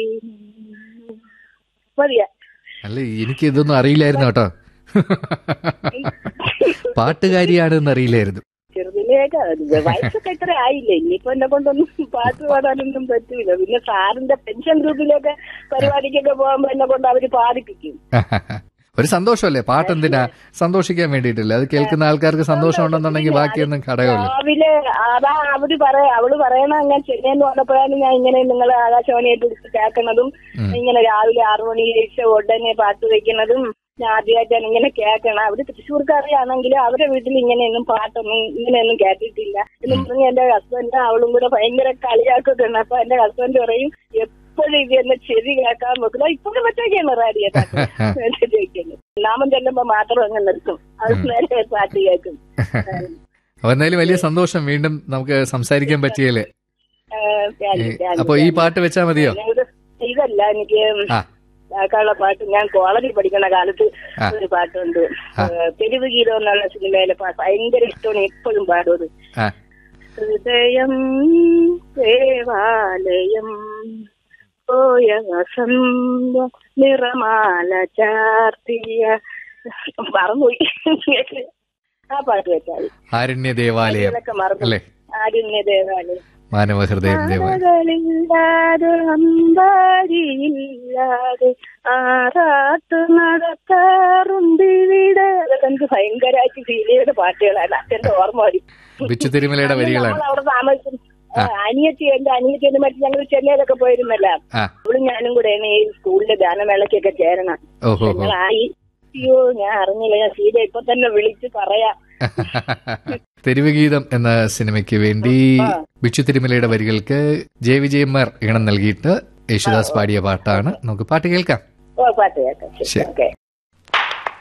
മതിയാ അല്ല എനിക്ക് ഇതൊന്നും അറിയില്ലായിരുന്നു കേട്ടോ പാട്ടുകാരിയാണെന്ന് അറിയില്ലായിരുന്നു ചെറുതിലേക്ക് വയസ്സൊക്കെ ഇത്ര ആയില്ലേ ഇനിയിപ്പോ എന്നെ കൊണ്ടൊന്നും പാട്ട് പാടാനൊന്നും പറ്റൂല പിന്നെ സാറിന്റെ പെൻഷൻ ഗ്രൂപ്പിലൊക്കെ പരിപാടിക്കൊക്കെ പോകുമ്പോ എന്നെ കൊണ്ട് അവര് പാടിപ്പിക്കും ഒരു സന്തോഷമല്ലേ പാട്ട് എന്തിനാ സന്തോഷിക്കാൻ വേണ്ടിയിട്ടല്ലേ അത് കേൾക്കുന്ന ആൾക്കാർക്ക് സന്തോഷം ഉണ്ടെന്നുണ്ടെങ്കിൽ ബാക്കിയൊന്നും ഘടകമല്ല രാവിലെ അതാ അവര് പറയാ അവള് പറയണ ഞാൻ ചെന്നൈന്ന് വന്നപ്പോഴാണ് ഞാൻ ഇങ്ങനെ നിങ്ങൾ ആകാശവാണിയായിട്ട് എടുത്ത് കേൾക്കണതും ഇങ്ങനെ രാവിലെ ആറു മണി കഴിച്ച ഉടനെ പാട്ട് വെക്കുന്നതും ഞാൻ ആദ്യമായിട്ടാണ് ഇങ്ങനെ കേൾക്കണം അവര് തൃശ്ശൂർക്കാരിയാണെങ്കിൽ അവരുടെ വീട്ടിൽ ഇങ്ങനെയൊന്നും പാട്ടൊന്നും ഇങ്ങനെയൊന്നും കേട്ടിട്ടില്ല എന്ന് പറഞ്ഞ് എന്റെ ഹസ്ബൻഡ് അവളും കൂടെ ഭയങ്കര കളിയാക്കുന്നുണ്ട് അപ്പൊ എന്റെ ഹസ്ബൻഡ് പറയും എപ്പോഴും ഇത് എന്നെ ചെവി കേൾക്കാൻ നോക്കില്ല ഇപ്പോഴും പറ്റൊക്കെയാണ് റേഡിയോ ചോദിക്കുന്നത് നാമം ചെല്ലുമ്പോ മാത്രം അങ്ങ് നിർത്തും അത് നേരെ പാട്ട് കേൾക്കും അപ്പൊ എന്തായാലും വലിയ സന്തോഷം വീണ്ടും നമുക്ക് സംസാരിക്കാൻ പറ്റിയല്ലേ ഏഹ്, താങ്ക് യു, താങ്ക് യു, അപ്പൊ ഈ താങ്ക് പാട്ട് വെച്ചാ മതിയോ യു. ഇത് ഇതല്ല എനിക്ക് ആ കേൾക്കാനുള്ള പാട്ട് ഞാൻ കോളേജിൽ പഠിക്കുന്ന കാലത്ത് ആ. ഒരു പാട്ടുണ്ട് ആ. ഏഹ്, തെരുവ് ഗീതം എന്നുള്ള സിനിമയിലെ പാട്ട് ഭയങ്കര ഇഷ്ടമാണ് എപ്പോഴും പാടുന്നത് ആ ഹൃദയം ദേവാലയം പോയ വസന്ത നിറമാല ചാർത്തിയ മറന്നുപോയി ആ പാട്ട് വെച്ചാൽ ആരണ്യ ദേവാലയം ഇതൊക്കെ മറന്നു അല്ലേ ആരുണ്യ ദേവാലയം മാനവഹൃദയം ദേവാലയം മകളില്ലാതെ അമ്പാരിയില്ലാതെ ആറാട്ട് നടത്താറുണ്ട് ഇവിടെ അതൊക്കെ എനിക്ക് ഭയങ്കരമായിട്ട് ഫീൽ ചെയ്ത പാട്ടുകളാണ് അച്ഛന്റെ ഓർമ്മ വരും ബിച്ചു തിരുമലയുടെ വരികളാണ് നമ്മൾ അവിടെ താമസിച്ചു അനിയത്തി എന്റെ അനിയത്തിനെ മറ്റു ഞങ്ങൾ ചെന്നൈയിലൊക്കെ പോയിരുന്നല്ല ആ അവളും ഞാനും കൂടെയാണ് ഈ സ്കൂളിലെ ഗാനമേളയ്ക്കൊക്കെ ചേരണം ഓഹോ ഹോ ഞങ്ങളായി അയ്യോ ഞാൻ അറിഞ്ഞില്ല ഞാൻ സീത ഇപ്പൊ തന്നെ വിളിച്ച് പറയാം തെരുവുഗീതം എന്ന സിനിമയ്ക്ക് വേണ്ടി ബിച്ചു തിരുമലയുടെ വരികൾക്ക് ജെ വിജയന്മാർ ഈണം നൽകിയിട്ട് യേശുദാസ് പാടിയ പാട്ടാണ് നമുക്ക് പാട്ട് കേൾക്കാം ഓ പാട്ട് കേൾക്കാം ശരി. ഓക്കെ